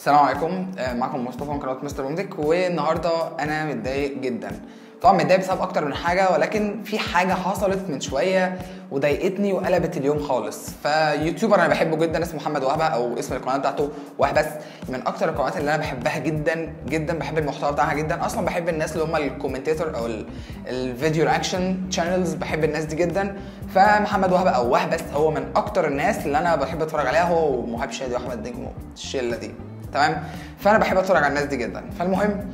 السلام عليكم آه، معكم مصطفى من قناه مستر موزيك والنهارده انا متضايق جدا طبعا متضايق بسبب اكتر من حاجه ولكن في حاجه حصلت من شويه وضايقتني وقلبت اليوم خالص فيوتيوبر انا بحبه جدا اسمه محمد وهبه او اسم القناه بتاعته وهبس من اكتر القنوات اللي انا بحبها جدا جدا بحب المحتوى بتاعها جدا اصلا بحب الناس اللي هم الكومنتيتور او ال- الفيديو رياكشن شانلز بحب الناس دي جدا فمحمد وهبه او وهبس هو من اكتر الناس اللي انا بحب اتفرج عليها هو ومهاب شادي واحمد نجم الشله دي تمام فانا بحب اتفرج على الناس دي جدا فالمهم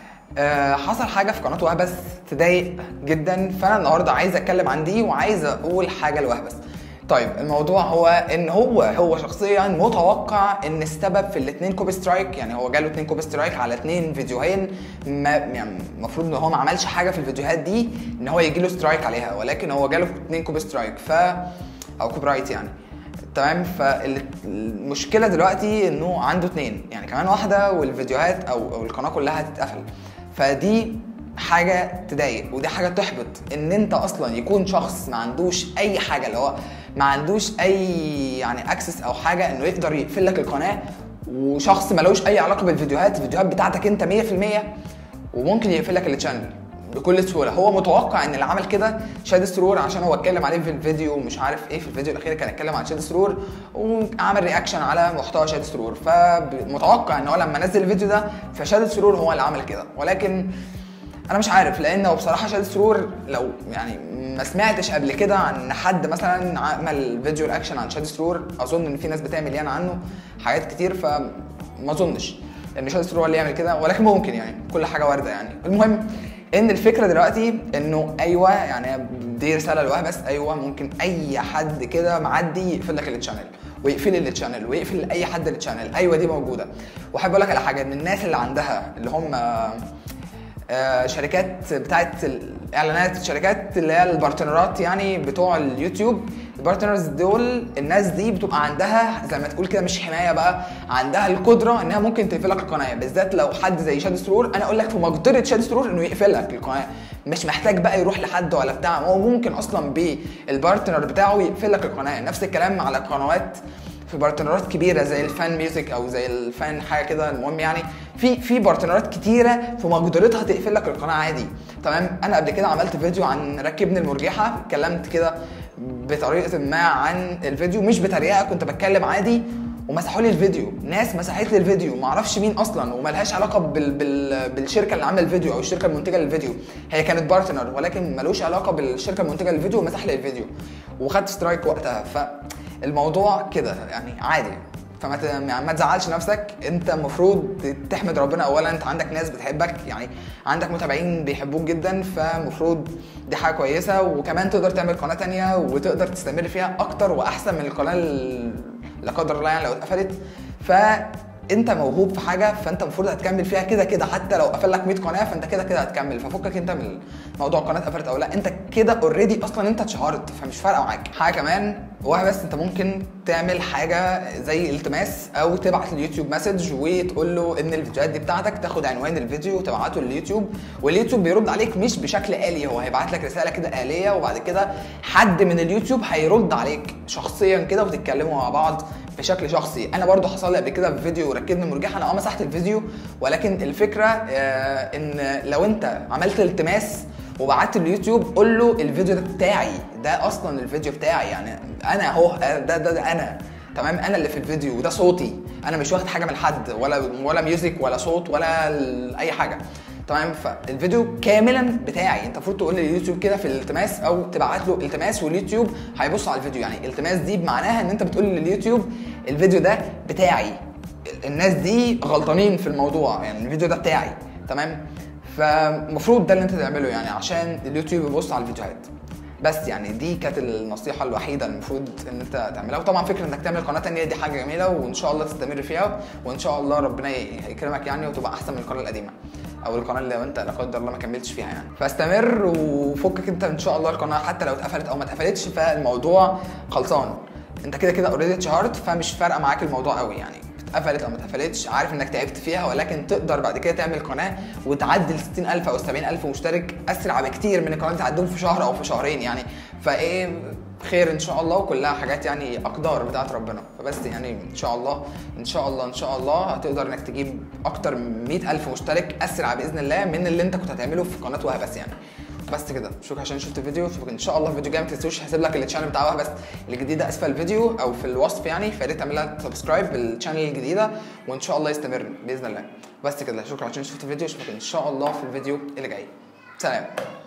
آه حصل حاجه في قناه وهبس تضايق جدا فانا النهارده عايز اتكلم عن دي وعايز اقول حاجه لوهبس طيب الموضوع هو ان هو هو شخصيا متوقع ان السبب في الاثنين كوبي سترايك يعني هو جاله اثنين كوبي سترايك على اثنين فيديوهين ما يعني المفروض ان هو ما عملش حاجه في الفيديوهات دي ان هو يجي له سترايك عليها ولكن هو جاله اثنين كوبي سترايك ف او كوبي رايت يعني تمام فالمشكله دلوقتي انه عنده اتنين يعني كمان واحده والفيديوهات او او القناه كلها هتتقفل فدي حاجه تضايق ودي حاجه تحبط ان انت اصلا يكون شخص ما عندوش اي حاجه اللي هو ما عندوش اي يعني اكسس او حاجه انه يقدر يقفل لك القناه وشخص ملوش اي علاقه بالفيديوهات الفيديوهات بتاعتك انت 100% وممكن يقفل لك التشانل بكل سهوله هو متوقع ان اللي عمل كده شاد سرور عشان هو اتكلم عليه في الفيديو ومش عارف ايه في الفيديو الاخير كان اتكلم عن شاد سرور وعمل رياكشن على محتوى شاد سرور فمتوقع ان هو لما نزل الفيديو ده فشاد سرور هو اللي عمل كده ولكن انا مش عارف لان هو بصراحه شاد سرور لو يعني ما سمعتش قبل كده عن حد مثلا عمل فيديو رياكشن عن شاد سرور اظن ان في ناس بتعمل يعني عنه حاجات كتير فما اظنش ان شاد سرور هو اللي يعمل كده ولكن ممكن يعني كل حاجه وارده يعني المهم ان الفكره دلوقتي انه ايوه يعني دي رساله لوهبس ايوه ممكن اي حد كده معدي يقفل لك التشانل ويقفل التشانل ويقفل اي حد التشانل ايوه دي موجوده واحب اقول لك على حاجه ان الناس اللي عندها اللي هم آه، شركات بتاعت الاعلانات شركات اللي هي البارتنرات يعني بتوع اليوتيوب البارتنرز دول الناس دي بتبقى عندها زي ما تقول كده مش حمايه بقى عندها القدره انها ممكن تقفل لك القناه بالذات لو حد زي شاد سرور انا اقول لك في مقدره شاد سرور انه يقفل لك القناه مش محتاج بقى يروح لحد ولا بتاع هو ممكن اصلا بالبارتنر بتاعه يقفل لك القناه نفس الكلام على قنوات في بارتنرات كبيره زي الفان ميوزك او زي الفان حاجه كده المهم يعني في في بارتنرات كتيره في مقدرتها تقفل لك القناه عادي تمام انا قبل كده عملت فيديو عن ركبني المرجحه اتكلمت كده بطريقه ما عن الفيديو مش بطريقه كنت بتكلم عادي ومسحوا لي الفيديو ناس مسحت لي الفيديو ما اعرفش مين اصلا وملهاش علاقه بال... بال... بالشركه اللي عامله الفيديو او الشركه المنتجه للفيديو هي كانت بارتنر ولكن ملوش علاقه بالشركه المنتجه للفيديو ومسح لي الفيديو وخدت سترايك وقتها فالموضوع كده يعني عادي فما ت... يعني ما تزعلش نفسك انت المفروض تحمد ربنا اولا انت عندك ناس بتحبك يعني عندك متابعين بيحبوك جدا فالمفروض دي حاجه كويسه وكمان تقدر تعمل قناه تانية وتقدر تستمر فيها اكتر واحسن من القناه ال- لا قدر الله يعني لو اتقفلت فانت موهوب في حاجه فانت المفروض هتكمل فيها كده كده حتى لو قفل لك 100 قناه فانت كده كده هتكمل ففكك انت من موضوع القناه اتقفلت او لا انت كده اوريدي اصلا انت اتشهرت فمش فارقه معاك حاجه كمان واحد بس انت ممكن تعمل حاجه زي التماس او تبعت اليوتيوب مسج وتقول له ان الفيديوهات دي بتاعتك تاخد عنوان الفيديو وتبعته لليوتيوب واليوتيوب بيرد عليك مش بشكل آلي هو هيبعت لك رساله كده آليه وبعد كده حد من اليوتيوب هيرد عليك شخصيا كده وتتكلموا مع بعض بشكل شخصي انا برضو حصل لي قبل كده في فيديو ركبني مرجحه انا اه مسحت الفيديو ولكن الفكره آه ان لو انت عملت التماس وبعت اليوتيوب قول له الفيديو ده بتاعي ده اصلا الفيديو بتاعي يعني انا اهو ده, ده, ده انا تمام انا اللي في الفيديو وده صوتي انا مش واخد حاجه من حد ولا ولا ميوزك ولا صوت ولا ال- اي حاجه تمام فالفيديو كاملا بتاعي انت المفروض تقول لليوتيوب كده في الالتماس او تبعت له التماس واليوتيوب هيبص على الفيديو يعني التماس دي بمعناها ان انت بتقول لليوتيوب الفيديو ده بتاعي الناس دي غلطانين في الموضوع يعني الفيديو ده بتاعي تمام فالمفروض ده اللي انت تعمله يعني عشان اليوتيوب يبص على الفيديوهات بس يعني دي كانت النصيحة الوحيدة المفروض ان انت تعملها وطبعا فكرة انك تعمل قناة تانية دي حاجة جميلة وان شاء الله تستمر فيها وان شاء الله ربنا يكرمك يعني وتبقى احسن من القناة القديمة او القناة اللي لو انت لا قدر الله ما كملتش فيها يعني فاستمر وفكك انت ان شاء الله القناة حتى لو اتقفلت او ما اتقفلتش فالموضوع خلصان انت كده كده اوريدي اتشهرت فمش فارقة معاك الموضوع قوي يعني اتقفلت او ما اتقفلتش عارف انك تعبت فيها ولكن تقدر بعد كده تعمل قناه وتعدي ال 60000 او 70000 مشترك اسرع بكتير من القناه اللي تعديهم في شهر او في شهرين يعني فايه خير ان شاء الله وكلها حاجات يعني اقدار بتاعت ربنا فبس يعني ان شاء الله ان شاء الله ان شاء الله هتقدر انك تجيب اكتر من 100000 مشترك اسرع باذن الله من اللي انت كنت هتعمله في قناه وهب بس يعني بس كده شكرا عشان شفت الفيديو اشوفك ان شاء الله في فيديو جاي ما تنسوش هسيب لك التشانل بتاع وهب بس الجديده اسفل الفيديو او في الوصف يعني فيا ريت تعمل لها سبسكرايب بالشانل الجديده وان شاء الله يستمر باذن الله بس كده شكرا عشان شفت الفيديو اشوفك ان شاء الله في الفيديو اللي جاي سلام